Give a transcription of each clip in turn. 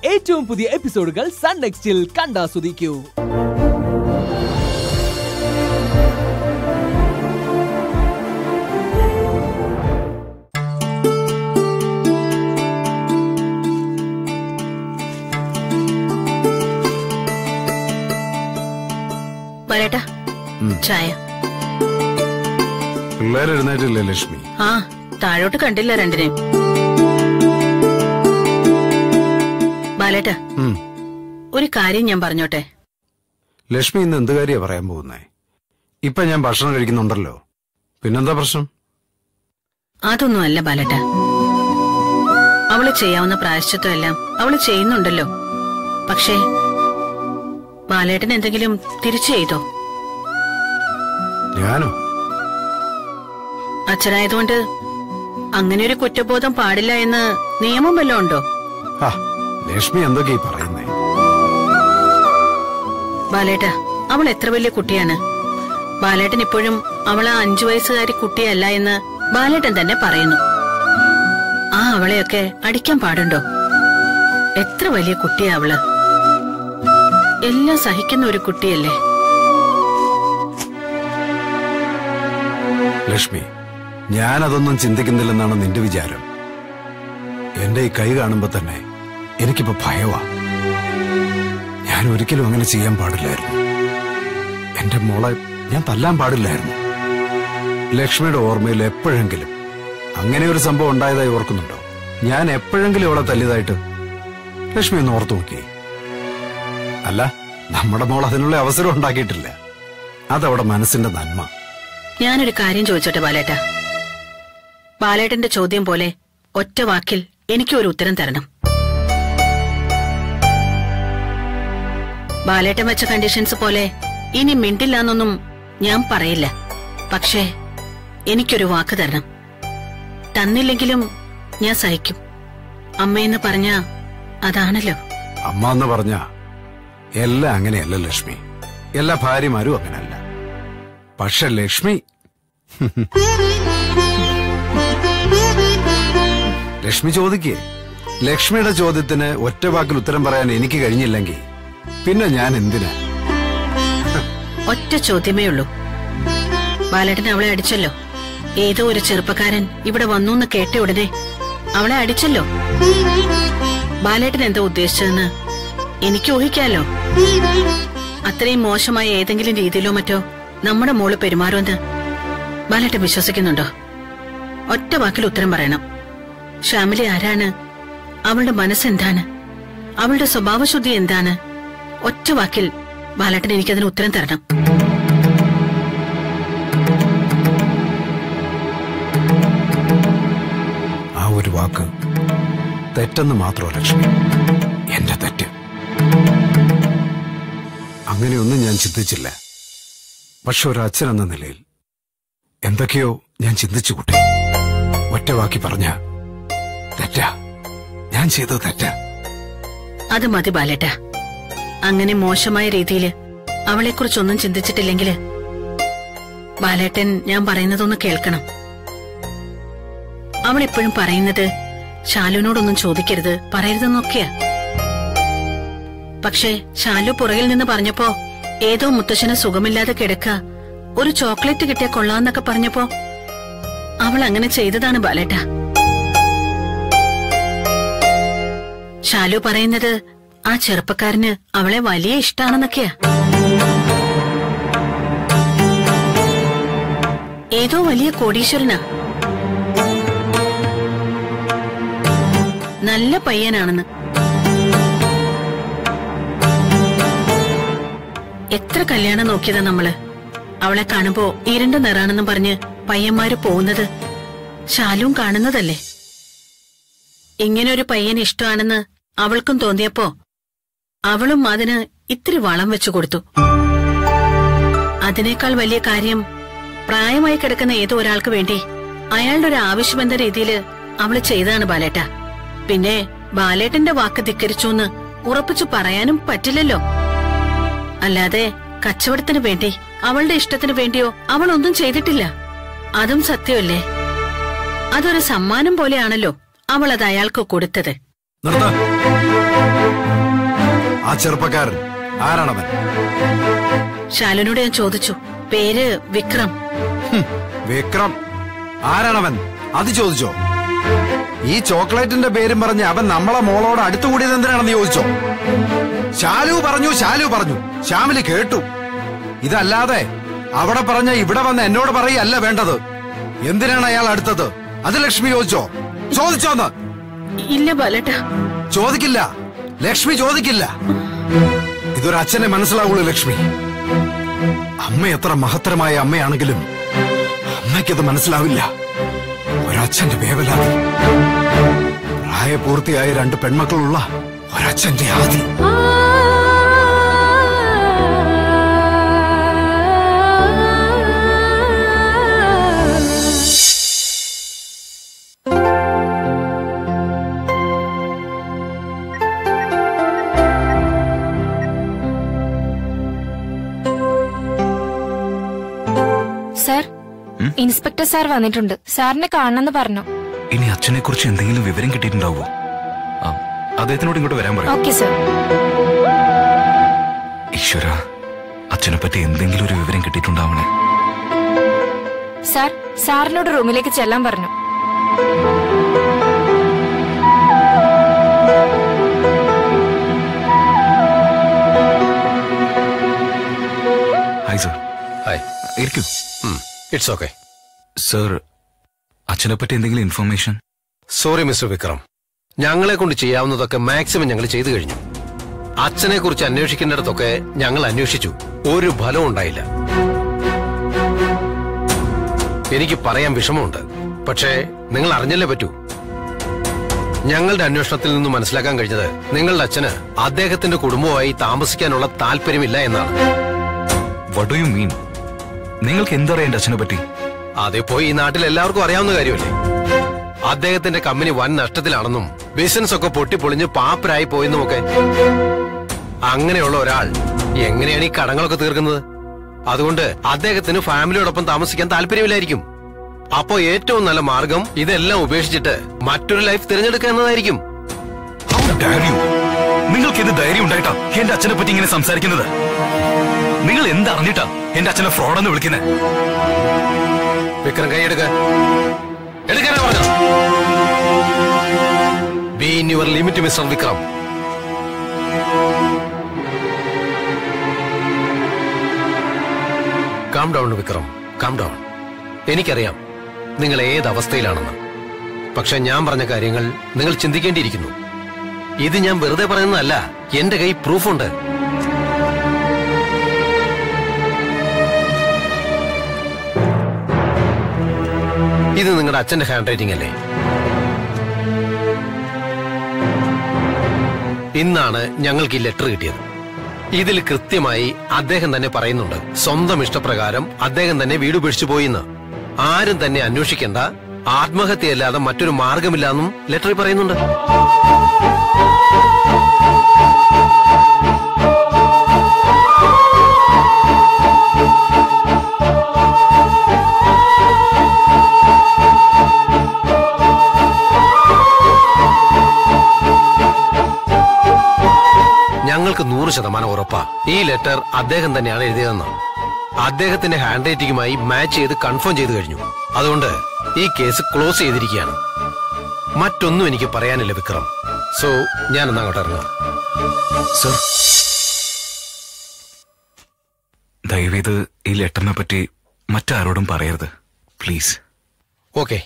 ഏറ്റവും പുതിയ എപ്പിസോഡുകൾ സൺ നെക്സ്റ്റിൽ കണ്ടാസ്വദിക്കൂ വരട്ടാ ചായ പിള്ളേർ എഴുന്നേറ്റില്ലേ ലക്ഷ്മി ആ താഴോട്ട് കണ്ടില്ല രണ്ടിനെയും ബാലേട്ട ഉം. ഒരു കാര്യം ഞാൻ പറഞ്ഞോട്ടെ ലക്ഷ്മി ഇന്ന് എന്ത് കാര്യ പറയാൻ പോകുന്നേ ഇപ്പൊ ഞാൻ ഭക്ഷണം കഴിക്കുന്നുണ്ടല്ലോ പിന്നെന്താ പ്രശ്നം അതൊന്നും അല്ല ബാലേട്ട അവള് ചെയ്യാവുന്ന പ്രായശ്ചിത്വം എല്ലാം അവള് ചെയ്യുന്നുണ്ടല്ലോ പക്ഷേ ബാലേട്ടൻ എന്തെങ്കിലും തിരിച്ചു ചെയ്തോ ഞാനോ അച്ഛനായതുകൊണ്ട് അങ്ങനെ ഒരു കുറ്റബോധം പാടില്ല എന്ന് നിയമം വല്ലതും ഉണ്ടോ ആ ലക്ഷ്മി എന്തൊക്കെയാ ഈ പറയുന്നേ ബാലേട്ട അവൾ എത്ര വലിയ കുട്ടിയാണ് ബാലേട്ടൻ ഇപ്പോഴും അവൾ ആ അഞ്ചു വയസ്സുകാരി കുട്ടിയല്ല എന്ന് ബാലേട്ടൻ തന്നെ പറയുന്നു ആ അവളെയൊക്കെ അടിക്കാൻ പാടുണ്ടോ എത്ര വലിയ കുട്ടിയാ അവള് എല്ലാം സഹിക്കുന്ന ഒരു കുട്ടിയല്ലേ ലക്ഷ്മി ഞാനതൊന്നും ചിന്തിക്കുന്നില്ലെന്നാണ് നിന്റെ വിചാരം എന്റെ ഈ കൈ കാണുമ്പോ തന്നെ എനിക്കിപ്പോ ഭയവാ ഞാൻ ഒരിക്കലും അങ്ങനെ ചെയ്യാൻ പാടില്ലായിരുന്നു എന്റെ മോളെ ഞാൻ തല്ലാൻ പാടില്ലായിരുന്നു ലക്ഷ്മിയുടെ ഓർമ്മയിൽ എപ്പോഴെങ്കിലും അങ്ങനെ ഒരു സംഭവം ഉണ്ടായതായി ഓർക്കുന്നുണ്ടോ ഞാൻ എപ്പോഴെങ്കിലും അവളെ തല്ലിയതായിട്ട് ലക്ഷ്മി ഒന്ന് ഓർത്തു നോക്കിയേ അല്ല നമ്മുടെ മോൾ അതിനുള്ള അവസരം ഉണ്ടാക്കിയിട്ടില്ല അതവിടെ മനസ്സിന്റെ നന്മ ഞാനൊരു കാര്യം ചോദിച്ചോട്ടെ ബാലേട്ട ബാലേട്ടന്റെ ചോദ്യം പോലെ ഒറ്റ വാക്കിൽ എനിക്ക് ഒരു ഉത്തരം തരണം ബാലേട്ടൻ വെച്ച കണ്ടീഷൻസ് പോലെ ഇനി മിണ്ടില്ലാന്നൊന്നും ഞാൻ പറയില്ല പക്ഷേ എനിക്കൊരു വാക്ക് തരണം തന്നില്ലെങ്കിലും ഞാൻ സഹിക്കും അമ്മയെന്ന് പറഞ്ഞ അതാണല്ലോ അമ്മ എന്ന് പറഞ്ഞ എല്ലാം അങ്ങനെയല്ല ലക്ഷ്മി എല്ലാ ഭാര്യമാരും അങ്ങനെയല്ല പക്ഷെ ലക്ഷ്മി ലക്ഷ്മി ചോദിക്കേ ലക്ഷ്മിയുടെ ചോദ്യത്തിന് ഒറ്റ വാക്കിൽ ഉത്തരം പറയാൻ എനിക്ക് കഴിഞ്ഞില്ലെങ്കിൽ പിന്നെ ഞാൻ എന്തിനാ ഒറ്റ ചോദ്യമേ ഉള്ളൂ ബാലേട്ടൻ അവളെ അടിച്ചല്ലോ ഏതോ ഒരു ചെറുപ്പക്കാരൻ ഇവിടെ വന്നു എന്ന് കേട്ട ഉടനെ അവളെ അടിച്ചല്ലോ ബാലേട്ടൻ എന്താ ഉദ്ദേശിച്ചതെന്ന് എനിക്ക് ഊഹിക്കാലോ അത്രയും മോശമായ ഏതെങ്കിലും രീതിയിലോ മറ്റോ നമ്മുടെ മോള് പെരുമാറുമെന്ന് ബാലേട്ടൻ വിശ്വസിക്കുന്നുണ്ടോ ഒറ്റ വാക്കിൽ ഉത്തരം പറയണം ശ്യാമിലി ആരാണ് അവളുടെ മനസ്സെന്താണ് അവളുടെ സ്വഭാവശുദ്ധി എന്താണ് ഒറ്റ വാക്കിൽ ബാലേട്ടൻ എനിക്കതിന് ഉത്തരം തരണം ആ ഒരു വാക്ക് തെറ്റെന്ന് മാത്രമോ ലക്ഷ്മി എന്റെ തെറ്റ് അങ്ങനെയൊന്നും ഞാൻ ചിന്തിച്ചില്ല പക്ഷെ ഒരു അച്ഛൻ എന്ന നിലയിൽ എന്തൊക്കെയോ ഞാൻ ചിന്തിച്ചു കൂട്ടി ഒറ്റ വാക്കി പറഞ്ഞ തെറ്റാ ഞാൻ ചെയ്തത് തെറ്റാ അത് മതി ബാലേട്ട അങ്ങനെ മോശമായ രീതിയിൽ അവളെക്കുറിച്ചൊന്നും ചിന്തിച്ചിട്ടില്ലെങ്കില് ബാലേട്ടൻ ഞാൻ പറയുന്നതൊന്ന് കേൾക്കണം അവൾ എപ്പോഴും പറയുന്നത് ശാലുവിനോടൊന്നും ചോദിക്കരുത് പറയരുതെന്നൊക്കെയാ പക്ഷേ ശാലു പുറകിൽ നിന്ന് പറഞ്ഞപ്പോ ഏതോ മുത്തശ്ശന് സുഖമില്ലാതെ കിടക്ക ഒരു ചോക്ലേറ്റ് കിട്ടിയ കൊള്ളാന്നൊക്കെ പറഞ്ഞപ്പോ അവൾ അങ്ങനെ ചെയ്തതാണ് ബാലേട്ട ശാലു പറയുന്നത് ആ ചെറുപ്പക്കാരന് അവളെ വലിയ ഇഷ്ടാണെന്നൊക്കെയാ ഏതോ വലിയ കോടീശ്വരനാ നല്ല പയ്യനാണെന്ന് എത്ര കല്യാണം നോക്കിയതാ നമ്മള് അവളെ കാണുമ്പോ ഇരുണ്ട നിറാണെന്നും പറഞ്ഞ് പയ്യന്മാര് പോകുന്നത് ശാലും കാണുന്നതല്ലേ ഇങ്ങനെ ഒരു പയ്യൻ ഇഷ്ടമാണെന്ന് അവൾക്കും തോന്നിയപ്പോ അവളും അതിന് ഇത്തിരി വളം വെച്ചു കൊടുത്തു അതിനേക്കാൾ വലിയ കാര്യം പ്രായമായി കിടക്കുന്ന ഏതോ ഒരാൾക്ക് വേണ്ടി അയാളുടെ ഒരു ആവശ്യമെന്ന രീതിയില് അവള് ചെയ്താണ് ബാലേട്ട പിന്നെ ബാലേട്ടന്റെ വാക്ക് ധിക്കരിച്ചു എന്ന് ഉറപ്പിച്ചു പറയാനും പറ്റില്ലല്ലോ അല്ലാതെ കച്ചവടത്തിന് വേണ്ടി അവളുടെ ഇഷ്ടത്തിന് വേണ്ടിയോ അവൾ ഒന്നും ചെയ്തിട്ടില്ല അതും സത്യമല്ലേ അതൊരു സമ്മാനം പോലെയാണല്ലോ അവൾ അത് അയാൾക്ക് കൊടുത്തത് നിർത്ത ചെറുപ്പക്കാരൻ ആരാണവൻ ശാലുനോട് ഞാൻ ചോദിച്ചു പേര് വിക്രം ഹും, വിക്രം ആരാണവൻ അത് ചോദിച്ചോ ഈ ചോക്ലേറ്റിന്റെ പേരും പറഞ്ഞ് അവൻ നമ്മളെ മോളോട് അടുത്തുകൂടിയത് എന്തിനാണെന്ന് ചോദിച്ചോ ശാലു പറഞ്ഞു ശാലു പറഞ്ഞു ശ്യാമില് കേട്ടു ഇതല്ലാതെ അവിടെ പറഞ്ഞ ഇവിടെ വന്ന് എന്നോട് പറയല്ല വേണ്ടത് എന്തിനാണ് അയാൾ അടുത്തത് അത് ലക്ഷ്മി ചോദിച്ചോ ചോദിച്ചോന്ന് ഇല്ല ബാലേട്ട ചോദിക്കില്ല ലക്ഷ്മി ചോദിക്കില്ല ഇതൊരു അച്ഛനെ മനസ്സിലാവുള്ളൂ ലക്ഷ്മി അമ്മ എത്ര മഹത്തരമായ അമ്മയാണെങ്കിലും അമ്മയ്ക്കത് മനസ്സിലാവില്ല ഒരച്ഛന്റെ വേവലാതി പ്രായപൂർത്തിയായ രണ്ട് പെൺമക്കളുള്ള ഒരച്ഛന്റെ ആദി സാർ ഇൻസ്പെക്ടർ സാർ വന്നിട്ടുണ്ട് സാറിനെ കാണണമെന്ന് പറഞ്ഞു ഇനി അച്ഛനെ കുറിച്ച് എന്തെങ്കിലും വിവരം കിട്ടിയിട്ടുണ്ടാവോ ആ അദ്ദേഹത്തിനോട് ഇങ്ങോട്ട് വരാൻ പറയാം ഓക്കെ സാർ ഈശ്വര അച്ഛനെ പറ്റി എന്തെങ്കിലും ഒരു വിവരം കിട്ടിയിട്ടുണ്ടാവണേ സാർ സാറിനോട് റൂമിലേക്ക് ചെല്ലാൻ പറഞ്ഞു ഹായ് സർ ഹായ് ഇരിക്കൂ ഇറ്റ്സ് ഓക്കെ സർ അച്ഛനെ പറ്റി എന്തെങ്കിലും ഇൻഫർമേഷൻ സോറി മിസ്റ്റർ വിക്രം ഞങ്ങളെ കൊണ്ട് ചെയ്യാവുന്നതൊക്കെ മാക്സിമം ഞങ്ങൾ ചെയ്തു കഴിഞ്ഞു അച്ഛനെ കുറിച്ച് അന്വേഷിക്കേണ്ടിടത്തൊക്കെ ഞങ്ങൾ അന്വേഷിച്ചു ഒരു ഫലവും ഉണ്ടായില്ല എനിക്ക് പറയാൻ വിഷമമുണ്ട് പക്ഷേ നിങ്ങൾ അറിഞ്ഞല്ലേ പറ്റൂ ഞങ്ങളുടെ അന്വേഷണത്തിൽ നിന്ന് മനസ്സിലാക്കാൻ കഴിഞ്ഞത് നിങ്ങളുടെ അച്ഛന് അദ്ദേഹത്തിന്റെ കുടുംബവുമായി താമസിക്കാനുള്ള താല്പര്യമില്ല എന്നാണ് വട്ട് ഡു യു മീൻ നിങ്ങൾക്ക് എന്തറിയാം എന്റെ അച്ഛനെ പറ്റി അതിപ്പോ ഈ നാട്ടിൽ എല്ലാവർക്കും അറിയാവുന്ന കാര്യമല്ലേ അദ്ദേഹത്തിന്റെ കമ്പനി വൻ നഷ്ടത്തിലാണെന്നും ബിസിനസ് ഒക്കെ പൊട്ടിപ്പൊളിഞ്ഞ് പാപ്പരായി പോയെന്നുമൊക്കെ അങ്ങനെയുള്ള ഒരാൾ എങ്ങനെയാണ് ഈ കടങ്ങളൊക്കെ തീർക്കുന്നത് അതുകൊണ്ട് അദ്ദേഹത്തിന് ഫാമിലിയോടൊപ്പം താമസിക്കാൻ താല്പര്യമില്ലായിരിക്കും അപ്പോ ഏറ്റവും നല്ല മാർഗം ഇതെല്ലാം ഉപേക്ഷിച്ചിട്ട് മറ്റൊരു ലൈഫ് തിരഞ്ഞെടുക്കുക എന്നതായിരിക്കും How dare you? നിങ്ങൾക്ക് എന്ത് ധൈര്യം ഉണ്ടായിട്ടാ എന്റെ അച്ഛനെ പറ്റി ഇങ്ങനെ സംസാരിക്കുന്നത് നിങ്ങൾ എന്തറിഞ്ഞിട്ടാ എന്റെ അച്ഛനെ ഫ്രോഡെന്ന് വിളിക്കുന്നത് വിക്രം കൈയെടുക്ക എടുക്കാനാ പറഞ്ഞു be in your limit mister Vikram calm down Vikram calm down എനിക്കറിയാം നിങ്ങൾ ഏത് അവസ്ഥയിലാണെന്ന് പക്ഷെ ഞാൻ പറഞ്ഞ കാര്യങ്ങൾ നിങ്ങൾ ചിന്തിക്കേണ്ടിയിരിക്കുന്നു ഇത് ഞാൻ വെറുതെ പറയുന്നതല്ല എന്റെ കൈ പ്രൂഫുണ്ട് ഇത് നിങ്ങളുടെ അച്ഛന്റെ ഹാൻഡ് റൈറ്റിംഗ് അല്ലേ ഇന്നാണ് ഞങ്ങൾക്ക് ഈ ലെറ്റർ കിട്ടിയത് ഇതിൽ കൃത്യമായി അദ്ദേഹം തന്നെ പറയുന്നുണ്ട് സ്വന്തം ഇഷ്ടപ്രകാരം അദ്ദേഹം തന്നെ വീട് ഉപേക്ഷിച്ചു പോയിന്ന് ആരും തന്നെ അന്വേഷിക്കേണ്ട ആത്മഹത്യയല്ലാതെ മറ്റൊരു മാർഗമില്ലെന്നും ലെറ്ററിൽ പറയുന്നുണ്ട് ഞങ്ങൾക്ക് നൂറ് ശതമാനം ഉറപ്പാ ഈ ലെറ്റർ അദ്ദേഹം തന്നെയാണ് എഴുതിയതെന്ന് അദ്ദേഹത്തിന്റെ ഹാൻഡ് റൈറ്റിംഗുമായി മാച്ച് ചെയ്ത് കൺഫേം ചെയ്തു കഴിഞ്ഞു അതുകൊണ്ട് ഈ കേസ് ക്ലോസ് ചെയ്തിരിക്കുകയാണ് മറ്റൊന്നും എനിക്ക് പറയാനില്ല വിക്രം സോ ഞാനൊന്ന് അങ്ങോട്ട് ഇറങ്ങാം സർ ദയവേത് ഈ ലെറ്ററിനെ പറ്റി മറ്റാരോടും പറയരുത് പ്ലീസ് ഓക്കെ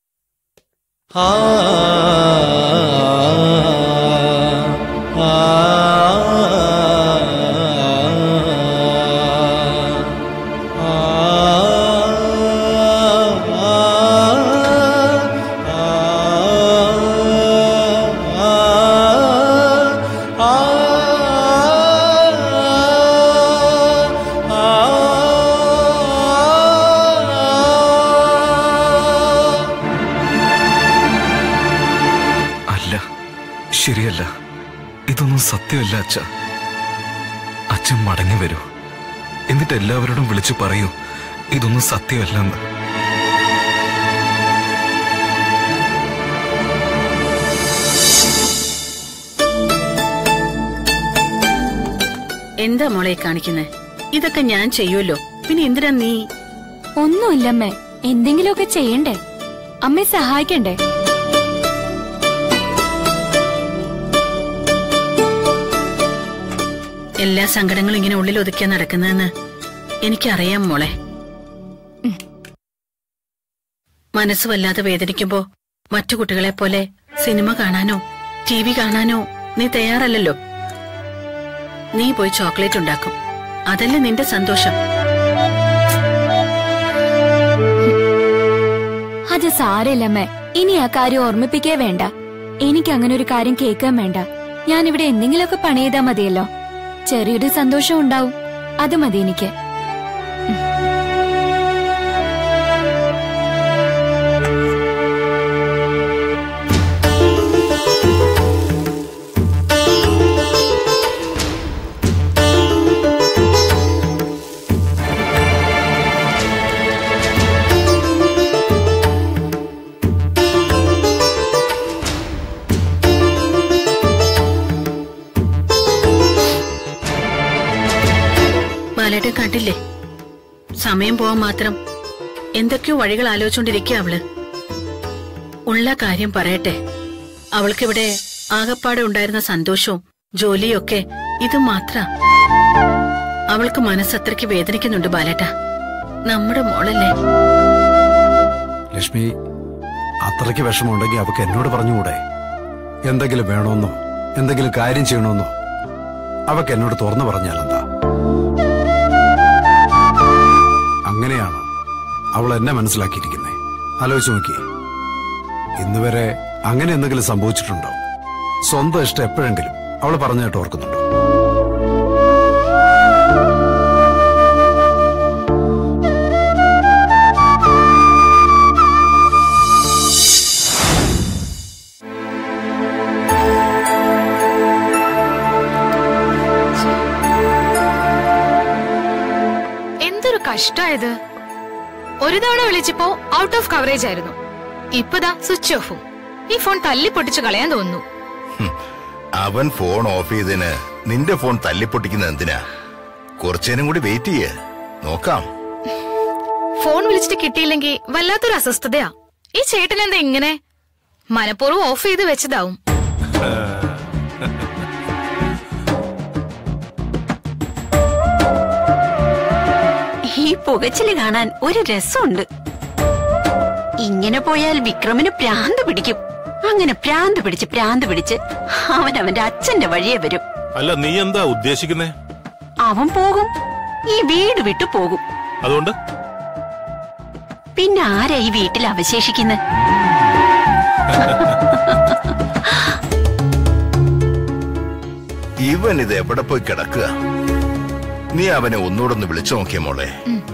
അല്ല ശരിയല്ല ഇതൊന്നും സത്യമല്ല അച്ഛ അച്ഛൻ മടങ്ങി വരൂ എന്നിട്ട് എല്ലാവരോടും വിളിച്ചു പറയൂ ഇതൊന്നും സത്യമല്ലെന്ന് എന്താ മോളെ കാണിക്കുന്നേ ഇതൊക്കെ ഞാൻ ചെയ്യുമല്ലോ പിന്നെ എന്തിനാ നീ ഒന്നുമില്ലമ്മേ എന്തെങ്കിലുമൊക്കെ ചെയ്യണ്ടേ അമ്മയെ സഹായിക്കണ്ടേ എല്ലാ സങ്കടങ്ങളും ഇങ്ങനെ ഉള്ളിൽ ഒതുക്കിയാ നടക്കുന്നതെന്ന് എനിക്കറിയാം മോളെ മനസ്സ് വല്ലാതെ വേദനിക്കുമ്പോ മറ്റു കുട്ടികളെ പോലെ സിനിമ കാണാനോ ടി വി കാണാനോ നീ തയ്യാറല്ലല്ലോ നീ പോയി ചോക്ലേറ്റ് ഉണ്ടാക്കും അതല്ലേ നിന്റെ സന്തോഷം അത് സാരമില്ലമ്മേ ഇനി ആ കാര്യം ഓർമ്മിപ്പിക്കേ വേണ്ട എനിക്ക് അങ്ങനെ ഒരു കാര്യം കേൾക്കാൻ വേണ്ട ഞാൻ ഇവിടെ എന്തെങ്കിലുമൊക്കെ പണി ചെയ്താൽ മതിയല്ലോ ചെറിയൊരു സന്തോഷം ഉണ്ടാവും അത് മതി എനിക്ക് ബാലേട്ടൻ കണ്ടില്ലേ സമയം പോവാൻ മാത്രം എന്തൊക്കെയോ വഴികൾ ആലോചിച്ചോണ്ടിരിക്കുക അവള് ഉള്ള കാര്യം പറയട്ടെ അവൾക്കിവിടെ ആകപ്പാടെ ഉണ്ടായിരുന്ന സന്തോഷവും ജോലിയും ഒക്കെ ഇത് മാത്ര അവൾക്ക് മനസ്സത്രയ്ക്ക് വേദനിക്കുന്നുണ്ട് ബാലേട്ട നമ്മുടെ മോളല്ലേ ലക്ഷ്മി അത്രയ്ക്ക് വിഷമമുണ്ടെങ്കിൽ അവക്ക് എന്നോട് പറഞ്ഞുകൂടെ എന്തെങ്കിലും വേണമെന്നോ എന്തെങ്കിലും കാര്യം ചെയ്യണമെന്നോ അവക്ക് എന്നോട് തുറന്നു പറഞ്ഞാലെന്താ അങ്ങനെയാണോ അവൾ എന്നെ മനസ്സിലാക്കിയിരിക്കുന്നേ ആലോചിച്ച് നോക്കി ഇന്നുവരെ അങ്ങനെ എന്തെങ്കിലും സംഭവിച്ചിട്ടുണ്ടോ സ്വന്തം ഇഷ്ടം എപ്പോഴെങ്കിലും അവൾ പറഞ്ഞായിട്ട് ഓർക്കുന്നുണ്ടോ എന്തൊരു കഷ്ടായത് ഒരു തവണ വിളിച്ചപ്പോ ഔട്ട് ഓഫ് കവറേജ് ആയിരുന്നു ഇപ്പതാ സ്വിച്ച് ഓഫും ഈ ഫോൺ തല്ലി പൊട്ടിച്ചു കളയാൻ തോന്നുന്നു അവൻ ഫോൺ ഓഫ് ചെയ്തതിന് നിന്റെ ഫോൺ തല്ലിപ്പൊട്ടിക്കുന്നത് എന്തിനാ കുറച്ചേനും കൂടി വെയിറ്റ് ചെയ്യേ നോക്കാം ഫോൺ വിളിച്ചിട്ട് കിട്ടിയില്ലെങ്കിൽ വല്ലാത്തൊരു അസ്വസ്ഥതയാ ഈ ചേട്ടൻ എന്താ ഇങ്ങനെ മനഃപൂർവ്വം ഓഫ് ചെയ്ത് വെച്ചതാവും ഈ പുകച്ചില് കാണാൻ ഒരു രസമുണ്ട് ഇങ്ങനെ പോയാൽ വിക്രമിന് പ്രാന്ത് പിടിക്കും അങ്ങനെ പ്രാന്ത് പിടിച്ച് പ്രാന്ത് പിടിച്ച് അവൻ അവന്റെ അച്ഛന്റെ വഴിയെ വരും അല്ല നീ എന്താ ഉദ്ദേശിക്കുന്നേ അവൻ പോകും ഈ വീട് വിട്ടു പോകും അതുകൊണ്ട് പിന്നെ ആരാ ഈ വീട്ടിൽ അവശേഷിക്കുന്നത് ഇവൻ ഇത് എവിടെ പോയി കിടക്കുക നീ അവനെ ഒന്നുകൂടെ ഒന്ന് വിളിച്ചു നോക്കിയ മോളെ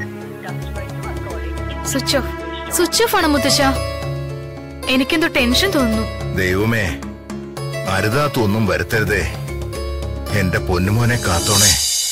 സ്വിച്ച് ഓഫ് സ്വിച്ച് ഓഫ് ആണ് മുത്തശ്ശ എനിക്കെന്തോ ടെൻഷൻ തോന്നുന്നു ദൈവമേ അരുതാത്തൊന്നും വരുത്തരുതേ എന്റെ പൊന്നുമോനെ കാത്തോണേ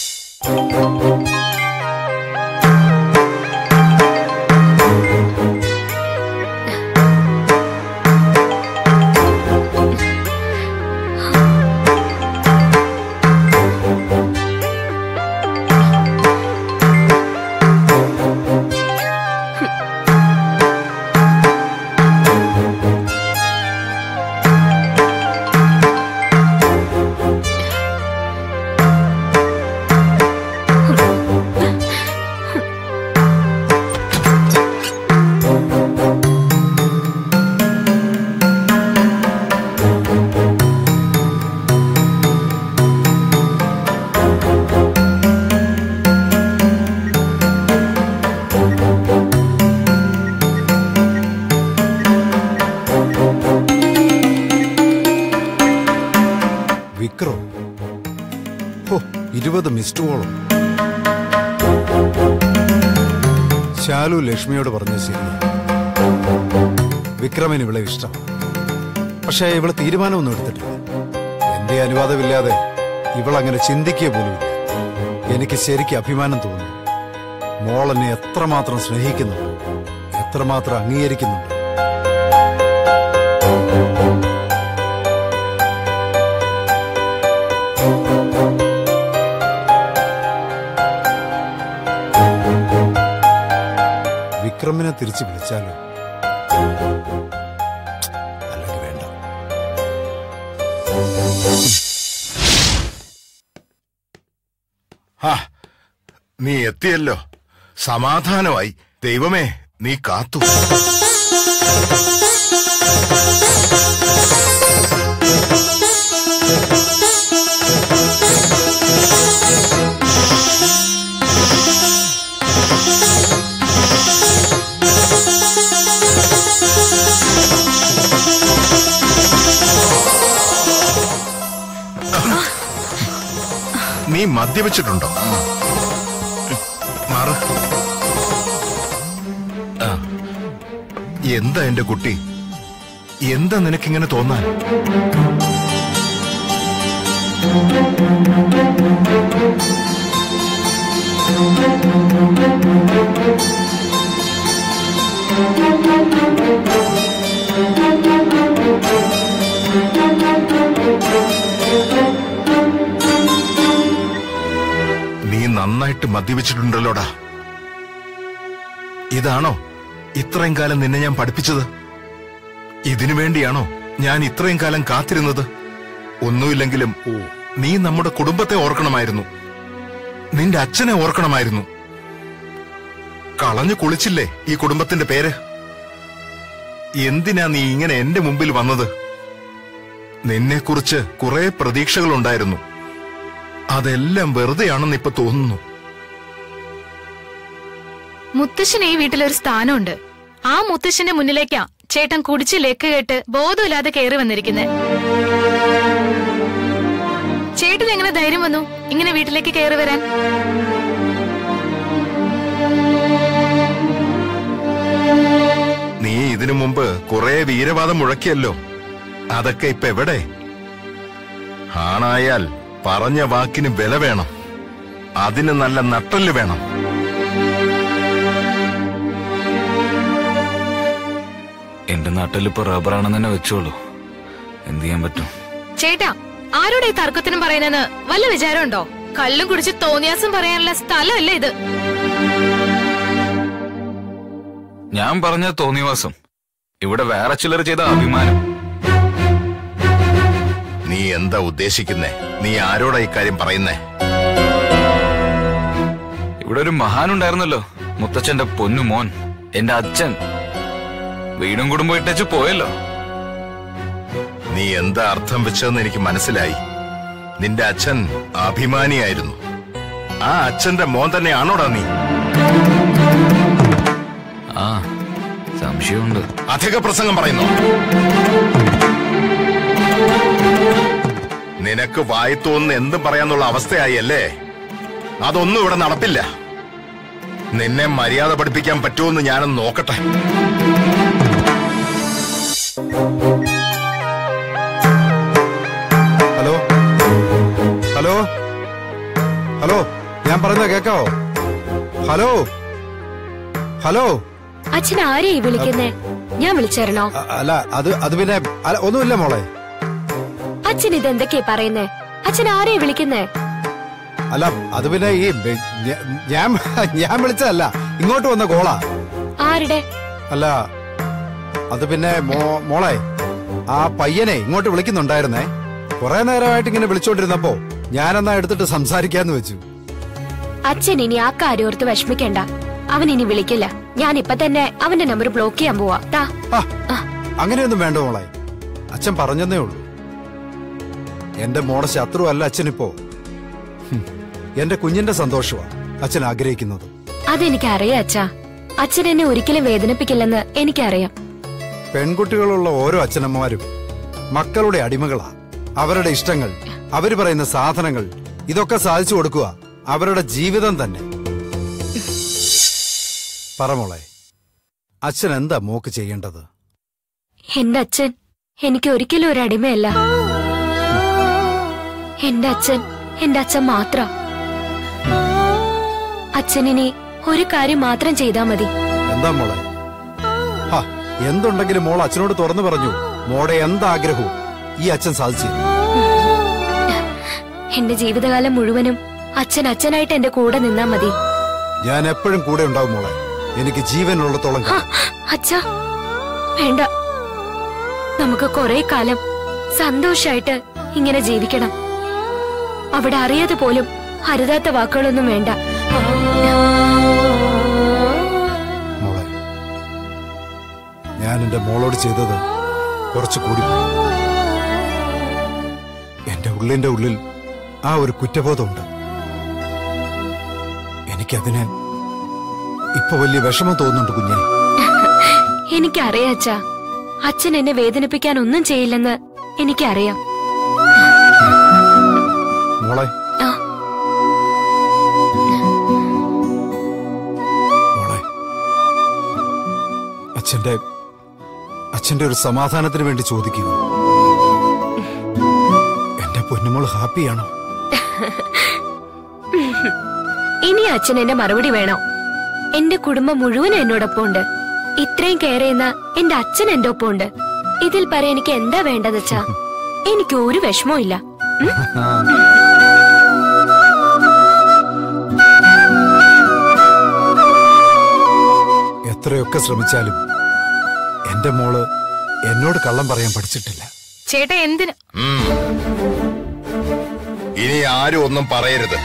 വിക്രം ഹോ ഇരുപത് മിസ്ഡ് കോളും ശാലു ലക്ഷ്മിയോട് പറഞ്ഞ ശരി വിക്രമിന് ഇവളെ ഇഷ്ടം പക്ഷേ ഇവള് തീരുമാനമൊന്നും എടുത്തിട്ടില്ല എന്റെ അനുവാദമില്ലാതെ ഇവൾ അങ്ങനെ ചിന്തിക്കുക പോലുമില്ല എനിക്ക് ശരിക്കും അഭിമാനം തോന്നുന്നു മോളെന്നെ എത്രമാത്രം സ്നേഹിക്കുന്നുണ്ട് എത്രമാത്രം അംഗീകരിക്കുന്നുണ്ട് തിരിച്ചു വിളിച്ചാലോ അല്ലെങ്കിൽ വേണ്ട ആ നീ എത്തിയല്ലോ സമാധാനമായി ദൈവമേ നീ കാത്തു നീ മദ്യപിച്ചിട്ടുണ്ടോ മാറ് ആ. എന്താ എന്റെ കുട്ടി എന്താ നിനക്കിങ്ങനെ തോന്നാൻ നീ നന്നായിട്ട് മദ്യപിച്ചിട്ടുണ്ടല്ലോടാ ഇതാണോ ഇത്രയും കാലം നിന്നെ ഞാൻ പഠിപ്പിച്ചത് ഇതിനു വേണ്ടിയാണോ ഞാൻ ഇത്രയും കാലം കാത്തിരുന്നത് ഒന്നുമില്ലെങ്കിലും നീ നമ്മുടെ കുടുംബത്തെ ഓർക്കണമായിരുന്നു നിന്റെ അച്ഛനെ ഓർക്കണമായിരുന്നു കളഞ്ഞു കുളിച്ചില്ലേ ഈ കുടുംബത്തിന്റെ പേര് എന്തിനാ നീ ഇങ്ങനെ എന്റെ മുമ്പിൽ വന്നത് നിന്നെക്കുറിച്ച് കുറെ പ്രതീക്ഷകളുണ്ടായിരുന്നു അതെല്ലാം വെറുതെയാണെന്ന് ഇപ്പൊ തോന്നുന്നു മുത്തശ്ശന് ഈ വീട്ടിലൊരു സ്ഥാനമുണ്ട് ആ മുത്തശ്ശന്റെ മുന്നിലേക്കാ ചേട്ടൻ കുടിച്ച് ലെക്ക് കേട്ട് ബോധമില്ലാതെ കയറി വന്നിരിക്കുന്നത് ചേട്ടൻ എങ്ങനെ ധൈര്യം വന്നു ഇങ്ങനെ വീട്ടിലേക്ക് കയറി വരാൻ നീ ഇതിനു മുമ്പ് കുറെ വീരവാദം മുഴക്കിയല്ലോ അതൊക്കെ ഇപ്പൊ എവിടെ ആണായാൽ പറഞ്ഞ വാക്കിന് വില വേണം അതിന് നല്ല നട്ടല് വേണം എന്റെ നാട്ടിലിപ്പോ റബ്ബറാണെന്ന് തന്നെ വെച്ചോളൂ എന്ത് ചെയ്യാൻ പറ്റും ചേട്ടാ ആരോടെ ഈ തർക്കത്തിനും പറയുന്നെന്ന് വല്ല വിചാരമുണ്ടോ കള്ളും കുടിച്ച് തോന്നിയാസം പറയാനുള്ള സ്ഥലമല്ല ഇത് ഞാൻ പറഞ്ഞ തോന്നിവാസം ഇവിടെ വേറെ ചിലർ ചെയ്ത അഭിമാനം നീ എന്താ ഉദ്ദേശിക്കുന്നേ നീ ആരോടാ ഇക്കാര്യം പറയുന്നേ ഇവിടെ ഒരു മഹാനുണ്ടായിരുന്നല്ലോ മുത്തച്ഛന്റെ പൊന്നു മോൻ എന്റെ അച്ഛൻ വീടും കുടുംബം ഇട്ടേച്ച് പോയല്ലോ നീ എന്താ അർത്ഥം വെച്ചതെന്ന് എനിക്ക് മനസ്സിലായി നിന്റെ അച്ഛൻ അഭിമാനിയായിരുന്നു ആ അച്ഛന്റെ മോൻ തന്നെയാണോടാ നീ ആ സംശയമുണ്ട് അധിക പ്രസംഗം പറയുന്നു നിനക്ക് വായി തോന്നുന്ന എന്തും പറയാന്നുള്ള അവസ്ഥയായി അല്ലേ അതൊന്നും ഇവിടെ നടപ്പില്ല നിന്നെ മര്യാദ പഠിപ്പിക്കാൻ പറ്റുമെന്ന് ഞാനൊന്ന് നോക്കട്ടെ ഹലോ ഹലോ ഹലോ ഞാൻ പറയുന്നത് കേക്കാവോ ഹലോ ഹലോ അച്ഛൻ ആരെയായി വിളിക്കുന്നേ ഞാൻ വിളിച്ചേരണോ അ- അല്ല അത് അത് പിന്നെ അല്ല ഒന്നുമില്ല മോളെ അച്ഛൻ ഇതെന്തൊക്കെയാ പറയുന്നേ അച്ഛൻ ആരെയാ വിളിക്കുന്നേ അല്ല അത് പിന്നെ ഈ ബെ- ഞ- ഞാൻ ഞാൻ വിളിച്ചതല്ല ഇങ്ങോട്ട് വന്ന കോളാ ആരുടെ അല്ല അത് പിന്നെ മോ- മോളെ ആ പയ്യനെ ഇങ്ങോട്ട് വിളിക്കുന്നുണ്ടായിരുന്നേ കുറെ നേരമായിട്ട് ഇങ്ങനെ വിളിച്ചോണ്ടിരുന്നപ്പോ ഞാനെന്നാ എടുത്തിട്ട് സംസാരിക്കാന്ന് വെച്ചു അച്ഛൻ ഇനി ആ കാര്യം ഓർത്ത് വിഷമിക്കണ്ട അവൻ ഇനി വിളിക്കില്ല ഞാൻ ഇപ്പൊ തന്നെ അവന്റെ നമ്പർ ബ്ലോക്ക് ചെയ്യാൻ പോവാ താ ആ, അങ്ങനെയൊന്നും വേണ്ട മോളെ അച്ഛൻ പറഞ്ഞതേ ഉള്ളൂ എന്റെ മോടെ ശത്രു അല്ല അച്ഛനിപ്പോ ഹും, എന്റെ കുഞ്ഞിന്റെ സന്തോഷമാ അച്ഛൻ ആഗ്രഹിക്കുന്നത് അതെനിക്ക് അറിയാം അച്ഛാ അച്ഛൻ എന്നെ ഒരിക്കലും വേദനിപ്പിക്കില്ലെന്ന് എനിക്കറിയാം പെൺകുട്ടികളുള്ള ഓരോ അച്ഛനമ്മമാരും മക്കളുടെ അടിമകളാ അവരുടെ ഇഷ്ടങ്ങൾ അവര് പറയുന്ന സാധനങ്ങൾ ഇതൊക്കെ സാധിച്ചു കൊടുക്കുക അവരുടെ ജീവിതം തന്നെ പറ മോളെ അച്ഛൻ എന്താ മോക്ക് ചെയ്യേണ്ടത് എന്റെ അച്ഛൻ എനിക്ക് ഒരിക്കലും ഒരു അടിമയല്ല എന്റെ അച്ഛൻ എന്റെ അച്ഛൻ മാത്രം അച്ഛനിനി ഒരു കാര്യം മാത്രം ചെയ്താ മതി എന്താ മോളെ ഹാ എന്തുണ്ടെങ്കിലും മോൾ അച്ഛനോട് തുറന്നു പറഞ്ഞു മോടെ എന്താഗ്രഹവും ഈ അച്ഛൻ സാധിച്ചു തരും. എന്റെ ജീവിതകാലം മുഴുവനും അച്ഛൻ അച്ഛനായിട്ട് എന്റെ കൂടെ നിന്നാ മതി ഞാൻ എപ്പോഴും കൂടെ ഉണ്ടാവും മോളെ എനിക്ക് ജീവനുള്ളത്തോളം ആ, കാലം അച്ഛാ വേണ്ട നമുക്ക് കുറെ കാലം സന്തോഷായിട്ട് ഇങ്ങനെ ജീവിക്കണം അവിടെ അറിയാതെ പോലും അരുതാത്ത വാക്കുകളൊന്നും വേണ്ട മോളെ ഞാൻ എന്റെ മോളോട് ചെയ്തത് കുറച്ച് കൂടി പോയി. എന്റെ ഉള്ളിന്റെ ഉള്ളിൽ ആ ഒരു കുറ്റബോധമുണ്ട് എനിക്കതിന് ഇപ്പൊ വലിയ വിഷമം തോന്നുന്നുണ്ട് കുഞ്ഞെ എനിക്കറിയാം അച്ഛാ അച്ഛൻ എന്നെ വേദനിപ്പിക്കാൻ ഒന്നും ചെയ്യില്ലെന്ന് എനിക്കറിയാം മോളെ ആ മോളെ അച്ഛന്റെ അച്ഛന്റെ ഒരു സമാധാനത്തിന് വേണ്ടി ചോദിക്കുക എന്റെ പൊന്നുമോൾ ഹാപ്പിയാണോ ഇനി അച്ഛൻ എന്റെ മറുപടി വേണോ എന്റെ കുടുംബം മുഴുവനും എന്നോടൊപ്പം ഉണ്ട് ഇത്രയും കെയർ ചെയ്യുന്ന എന്റെ അച്ഛൻ എന്റെ ഒപ്പം ഉണ്ട് ഇതിൽ പറയാൻ എനിക്ക് എന്താ വേണ്ടത് അച്ഛാ എനിക്ക് ഒരു വിഷമവും ഇല്ല ഉം? എത്രയൊക്കെ ശ്രമിച്ചാലും എന്റെ മോള് എന്നോട് കള്ളം പറയാൻ പഠിച്ചിട്ടില്ല ചേട്ടാ എന്തിന് ഉം. ഇനി ആരും ഒന്നും പറയരുത്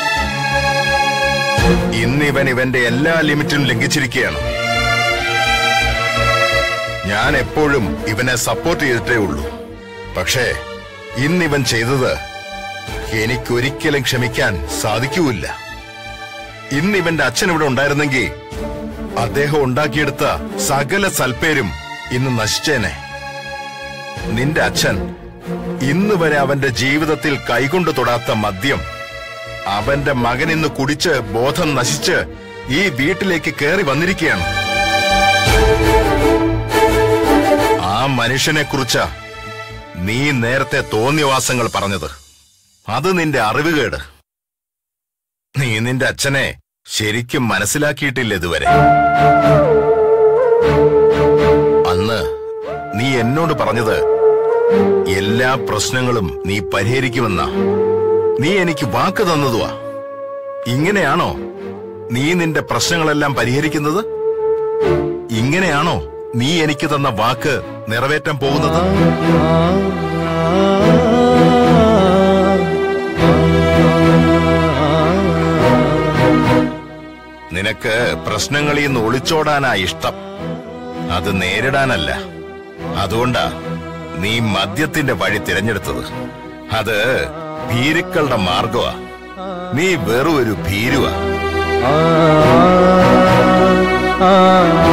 ഇന്നിവൻ ഇവന്റെ എല്ലാ ലിമിറ്റും ലംഘിച്ചിരിക്കുകയാണ് ഞാൻ എപ്പോഴും ഇവനെ സപ്പോർട്ട് ചെയ്തിട്ടേ ഉള്ളൂ പക്ഷേ ഇന്നിവൻ ചെയ്തത് എനിക്കൊരിക്കലും ക്ഷമിക്കാൻ സാധിക്കൂല്ല ഇന്നിവന്റെ അച്ഛൻ ഇവിടെ ഉണ്ടായിരുന്നെങ്കിൽ അദ്ദേഹം ഉണ്ടാക്കിയെടുത്ത സകല സൽപ്പേരും ഇന്ന് നശിച്ചേനെ നിന്റെ അച്ഛൻ ഇന്ന് വരെ അവന്റെ ജീവിതത്തിൽ കൈകൊണ്ട് തൊടാത്ത മദ്യം അവന്റെ മകൻ ഇന്ന് കുടിച്ച് ബോധം നശിച്ച് ഈ വീട്ടിലേക്ക് കയറി വന്നിരിക്കുകയാണ് ആ മനുഷ്യനെ കുറിച്ച് നീ നേരത്തെ തോന്നിയവാസങ്ങൾ പറഞ്ഞത് അത് നിന്റെ അറിവുകേട് നീ നിന്റെ അച്ഛനെ ശരിക്കും മനസ്സിലാക്കിയിട്ടില്ല ഇതുവരെ അന്ന് നീ എന്നോട് പറഞ്ഞത് എല്ലാ പ്രശ്നങ്ങളും നീ പരിഹരിക്കുമെന്ന നീ എനിക്ക് വാക്ക് തന്നതുവാ ഇങ്ങനെയാണോ നീ നിന്റെ പ്രശ്നങ്ങളെല്ലാം പരിഹരിക്കുന്നത് ഇങ്ങനെയാണോ നീ എനിക്ക് തന്ന വാക്ക് നിറവേറ്റാൻ പോകുന്നത് നിനക്ക് പ്രശ്നങ്ങളിൽ നിന്ന് ഒളിച്ചോടാനാ ഇഷ്ടം അത് നേരിടാനല്ല അതുകൊണ്ടാ നീ മദ്യത്തിന്റെ വഴി തിരഞ്ഞെടുത്തത് അത് ഭീരുക്കളുടെ മാർഗമാ നീ വെറും ഒരു ഭീരുവാ ആ